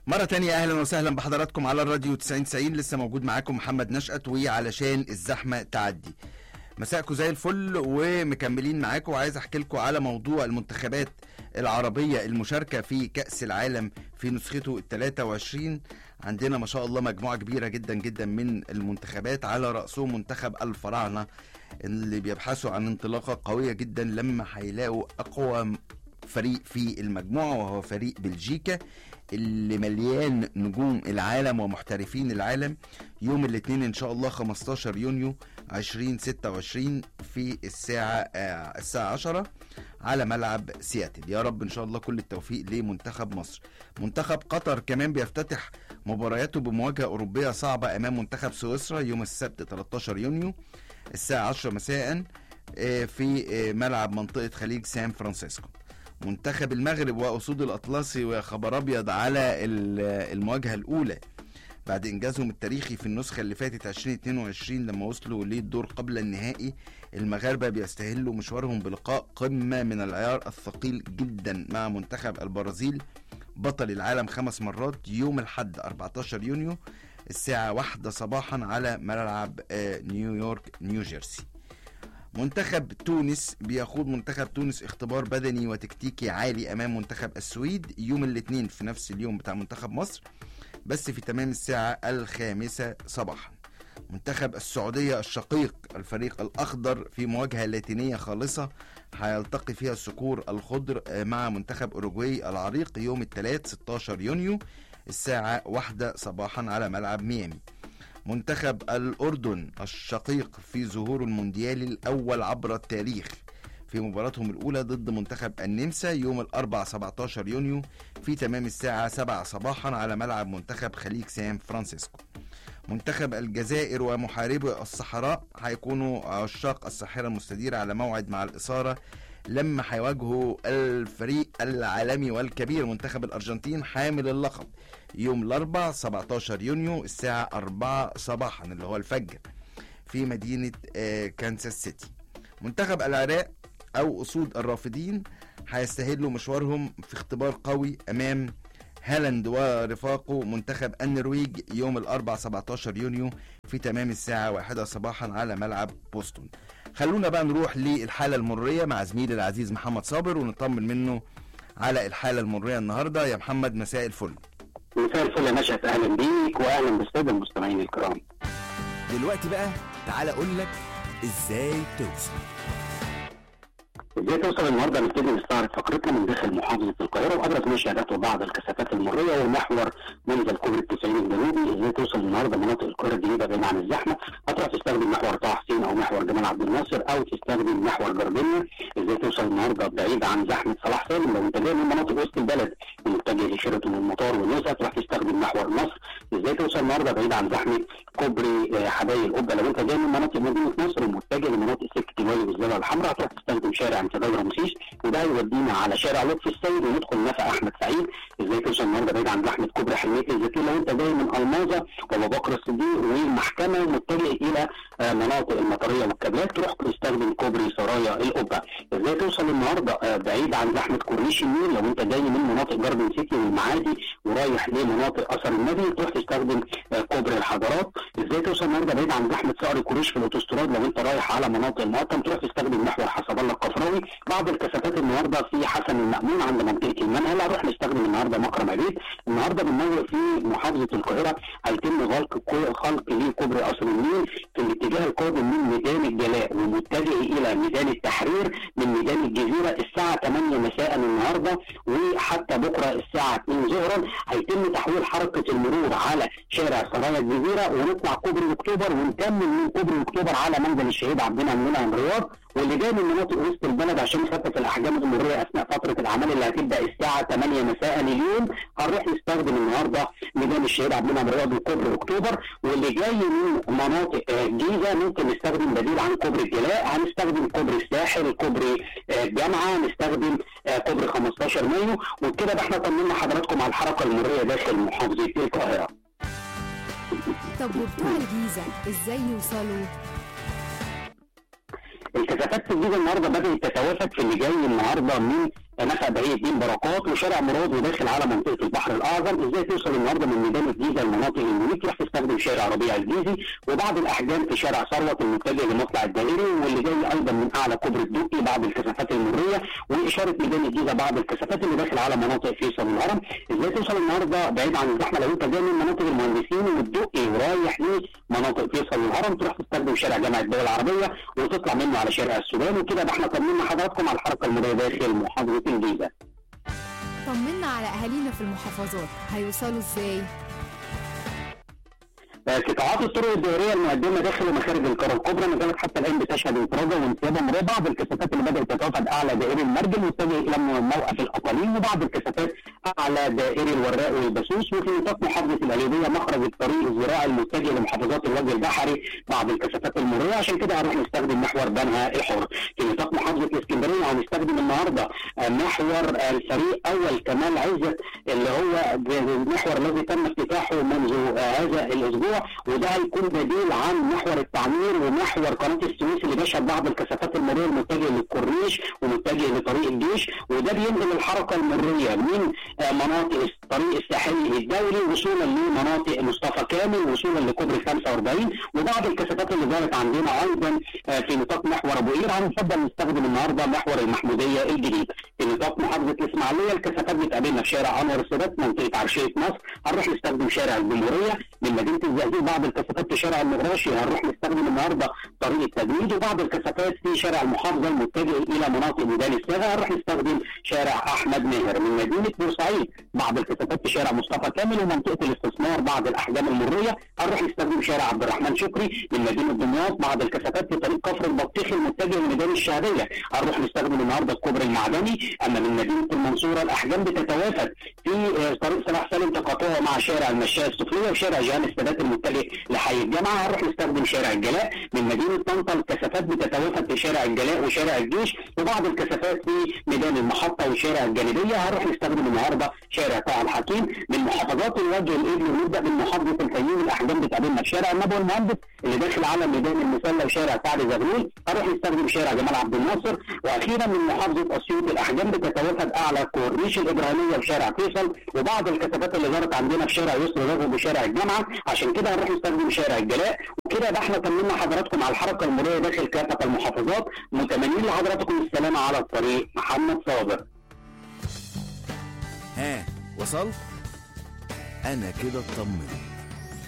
مرة تانية أهلا وسهلا بحضراتكم على الراديو 9090 لسه موجود معاكم محمد نشأت وعلشان الزحمة تعدي مساءكم زي الفل ومكملين معاكم وعايز احكي لكم على موضوع المنتخبات العربية المشاركة في كأس العالم في نسخته ال 23 عندنا ما شاء الله مجموعة كبيرة جدا جدا من المنتخبات على رأسهم منتخب الفراعنة اللي بيبحثوا عن انطلاقة قوية جدا لما هيلاقوا أقوى فريق في المجموعة وهو فريق بلجيكا اللي مليان نجوم العالم ومحترفين العالم يوم الاثنين ان شاء الله 15 يونيو 2026 في الساعة آه الساعة 10 على ملعب سياتل يا رب ان شاء الله كل التوفيق لمنتخب مصر منتخب قطر كمان بيفتتح مبارياته بمواجهة أوروبية صعبة أمام منتخب سويسرا يوم السبت 13 يونيو الساعة 10 مساء آه في آه ملعب منطقة خليج سان فرانسيسكو منتخب المغرب واسود الاطلسي ويا خبر ابيض على المواجهه الاولى بعد انجازهم التاريخي في النسخه اللي فاتت 2022 لما وصلوا للدور قبل النهائي المغاربه بيستهلوا مشوارهم بلقاء قمه من العيار الثقيل جدا مع منتخب البرازيل بطل العالم خمس مرات يوم الحد 14 يونيو الساعه واحدة صباحا على ملعب نيويورك نيوجيرسي منتخب تونس بيخوض منتخب تونس اختبار بدني وتكتيكي عالي امام منتخب السويد يوم الاثنين في نفس اليوم بتاع منتخب مصر بس في تمام الساعة الخامسة صباحا منتخب السعودية الشقيق الفريق الأخضر في مواجهة لاتينية خالصة هيلتقي فيها الصقور الخضر مع منتخب أوروجواي العريق يوم الثلاث 16 يونيو الساعة واحدة صباحا على ملعب ميامي منتخب الأردن الشقيق في ظهور المونديال الأول عبر التاريخ في مباراتهم الأولى ضد منتخب النمسا يوم الأربع 17 يونيو في تمام الساعة 7 صباحا على ملعب منتخب خليج سان فرانسيسكو منتخب الجزائر ومحاربي الصحراء هيكونوا عشاق الساحرة المستديرة على موعد مع الإثارة لما هيواجهوا الفريق العالمي والكبير منتخب الأرجنتين حامل اللقب يوم الأربع 17 يونيو الساعة 4 صباحا اللي هو الفجر في مدينة كانساس سيتي منتخب العراق أو أسود الرافدين هيستهلوا مشوارهم في اختبار قوي أمام هالاند ورفاقه منتخب النرويج يوم الأربع 17 يونيو في تمام الساعة واحدة صباحا على ملعب بوسطن خلونا بقى نروح للحالة المرية مع زميلي العزيز محمد صابر ونطمن منه على الحالة المرية النهاردة يا محمد مساء الفل مساء الفل يا نشأت اهلا بيك واهلا بالساده المستمعين الكرام دلوقتي بقى تعالى اقول لك ازاي توصل ازاي توصل النهارده نبتدي نستعرض فقرتنا من داخل محافظه القاهره وابرز مشاهدات وبعض الكثافات المريه ومحور منزل كوبري التسعين الجنوبي ازاي توصل النهارده مناطق القاهره الجديده بعيد عن الزحمه هتروح تستخدم محور طه حسين او محور جمال عبد الناصر او تستخدم محور جربيه ازاي توصل النهارده بعيد عن زحمه صلاح سالم لو انت جاي من مناطق وسط البلد ومتجه لشيراتون والمطار والنزهه تروح تستخدم محور مصر ازاي توصل النهارده بعيد عن زحمه كوبري حدائق القبه لو انت جاي من مناطق مدينه نصر ومتجه لمناطق سكه الوادي والزاويه الحمراء هتروح تستخدم شارع امتداد رمسيس وده هيودينا على شارع لطفي السيد وندخل نفق احمد سعيد ازاي توصل النهارده بعيد عن زحمه كوبري حلميه الزيتون لو انت جاي من الماظه وابو بكر الصديق والمحكمه ومتجه الى مناطق المطريه والكابلات تروح تستخدم كوبري سرايا القبه ازاي توصل النهارده بعيد عن زحمه كورنيش النيل لو انت جاي من مناطق جاردن سيتي والمعادي ورايح لمناطق اثر النبي تروح تستخدم كوبري الحضارات ازاي توصل النهارده بعيد عن زحمه صقر كوريش في الاوتوستراد لو انت رايح على مناطق المقطم تروح تستخدم محور حسب الله القفراوي بعض الكثافات النهارده في حسن المأمون عند منطقه المنهل هنروح نستخدم النهارده مكرم عبيد النهارده بننوع في محافظه القاهره هيتم غلق خلق لكوبري قصر النيل في الاتجاه القادم من ميدان الجلاء ومتجه الى ميدان التحرير من ميدان الجزيره الساعه 8 مساء النهارده وحتى بكره الساعه 2 ظهرا هيتم تحويل حركه المرور على شارع سرايا الجزيره ونطلع كوبري اكتوبر ونكمل من كوبري اكتوبر على منزل الشهيد عبد المنعم منعم رياض واللي جاي من مناطق وسط البلد عشان يخفف الاحجام المروريه اثناء فتره الاعمال اللي هتبدا الساعه 8 مساء اليوم هنروح نستخدم النهارده ميدان الشهيد عبد المنعم رياض وكوبري اكتوبر واللي جاي من مناطق الجيزه ممكن نستخدم بديل عن كوبري الجلاء هنستخدم كوبري الساحل كوبري الجامعه نستخدم كوبري 15 مايو وبكده بقى احنا طمنا حضراتكم على الحركه المروريه داخل محافظه القاهره. طب وبتوع الجيزه ازاي يوصلوا؟ الكثافات في الجيزه النهارده بدات تتوافد في اللي جاي النهارده من نفق بهي الدين بركات وشارع مراد وداخل على منطقه البحر الاعظم ازاي توصل النهارده من ميدان الجيزه لمناطق المنيك تروح تستخدم شارع ربيع الجيزي وبعض الاحجام في شارع ثروت المتجه لمطلع الدائري واللي جاي ايضا من اعلى كوبري الدقي بعض الكثافات المريه واشاره ميدان الجيزه بعض الكثافات اللي داخل على مناطق فيصل والهرم ازاي توصل النهارده بعيد عن الزحمه لو انت جاي من مناطق المهندسين والدقي ورايح لمناطق فيصل والهرم تروح تستخدم شارع جامعه الدول العربيه وتطلع منه على شارع السودان وكده ده احنا طمنا حضراتكم على الحركه المريه داخل محافظه الجيزه طمنا على اهالينا في المحافظات هيوصلوا ازاي قطاعات الطرق الدائريه المقدمه داخل ومخارج القاره الكبرى ما زالت حتى الان بتشهد انفراجه وانسيابه مريه بعض الكثافات اللي بدات تتوافد اعلى دائري المرج المتجه الى موقف الاقاليم وبعض الكثافات اعلى دائري الوراق والبسوس وفي نطاق محافظه القليوبيه مخرج الطريق الزراعي المتجه لمحافظات الوجه البحري بعض الكثافات المريه عشان كده هنروح نستخدم محور بنها الحر في نطاق محافظه الاسكندريه هنستخدم النهارده محور الفريق اول كمال عزت اللي هو المحور الذي تم افتتاحه منذ هذا الاسبوع وده هيكون بديل عن محور التعمير ومحور قناه السويس اللي بيشهد بعض الكثافات المريه المتجهه للكورنيش ومتجه لطريق الجيش وده بينقل الحركه المريه من مناطق الطريق الساحلي الدولي وصولا لمناطق مصطفى كامل وصولا لكوبري 45 وبعض الكثافات اللي ظهرت عندنا ايضا في نطاق محور ابو قير هنفضل نستخدم النهارده محور المحموديه الجديد في نطاق محافظه الاسماعيليه الكثافات بتقابلنا في شارع انور السادات منطقه عرشيه مصر هنروح نستخدم شارع الجمهوريه من مدينه الزقازيق بعض الكثافات في شارع المغراشي هنروح نستخدم النهارده طريق التجنيد وبعض الكثافات في شارع المحافظه المتجه الى مناطق ميدان الصاغه هنروح نستخدم شارع احمد ماهر من مدينه بورسعيد بعض الكثافات في شارع مصطفى كامل ومنطقه الاستثمار بعض الاحجام المريه هنروح نستخدم شارع عبد الرحمن شكري من مدينه دمياط بعض الكثافات في طريق كفر البطيخ المتجه لميدان الشهريه هنروح نستخدم النهارده الكوبري المعدني اما من مدينه المنصوره الاحجام بتتوافد في طريق صلاح سالم تقاطعه مع شارع المشايه السفليه وشارع جهان السادات المتجه لحي الجامعه هنروح نستخدم شارع الجلاء من مدينه طنطا الكثافات بتتوافد في شارع الجلاء وشارع الجيش وبعض الكثافات في ميدان المحطه وشارع الجانبيه هنروح نستخدم النهارده شارع طه الحكيم من محافظات الوجه الابلي ونبدا من محافظه الفيوم الاحجام بتقابلنا في شارع النبوي المهندس اللي داخل على ميدان المسله وشارع سعد زغلول هنروح نستخدم شارع جمال عبد الناصر واخيرا من محافظه اسيوط الاحجام بتتوافد اعلى كورنيش الابراهيميه وشارع فيصل وبعض الكثافات اللي ظهرت عندنا في شارع يسر رغب وشارع الجامعه عشان كده هنروح نستخدم شارع الجلاء وكده ده احنا طمنا حضراتكم على الحركه المروريه داخل كافه المحافظات متمنين لحضراتكم السلامه على الطريق محمد صابر ها وصلت انا كده اطمنت